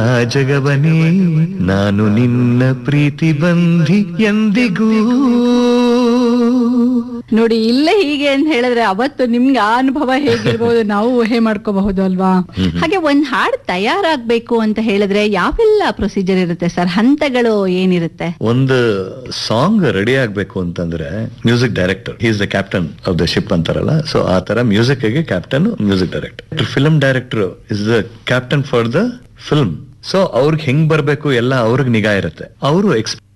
ಆ ಜಗವನೇ ನಾನು ನಿನ್ನ ಪ್ರೀತಿ ಬಂಧಿ ಎಂದಿಗೂ ನೋಡಿ ಇಲ್ಲೇ ಹೀಗೆ ಅಂತ ಹೇಳಿದ್ರೆ ಅವತ್ತು ನಿಮ್ಗೆ ಆ ಅನುಭವ ಹೇಗಿರ್ಬೋದು ನಾವು ಊಹೆ ಮಾಡ್ಕೋಬಹುದು ಅಲ್ವಾ ಹಾಗೆ ಒಂದ್ ಹಾಡ್ ತಯಾರಾಗ್ಬೇಕು ಅಂತ ಹೇಳಿದ್ರೆ ಯಾವೆಲ್ಲ ಪ್ರೊಸೀಜರ್ ಇರುತ್ತೆ ಸರ್ ಹಂತಗಳು ಏನಿರುತ್ತೆ ಒಂದು ಸಾಂಗ್ ರೆಡಿ ಆಗ್ಬೇಕು ಅಂತಂದ್ರೆ music director is the captain of the ship ಅಂತಾರಲ್ಲ ಸೊ ಆ ತರ ಮ್ಯೂಸಿಕ್ ಗೆ captain music director film director is the captain for the film so ಅವ್ರಿಗೆ ಹೆಂಗ್ ಬರ್ಬೇಕು ಎಲ್ಲ ಅವ್ರಿಗೆ ನಿಗಾ ಇರುತ್ತೆ ಅವರು ಎಕ್ಸ್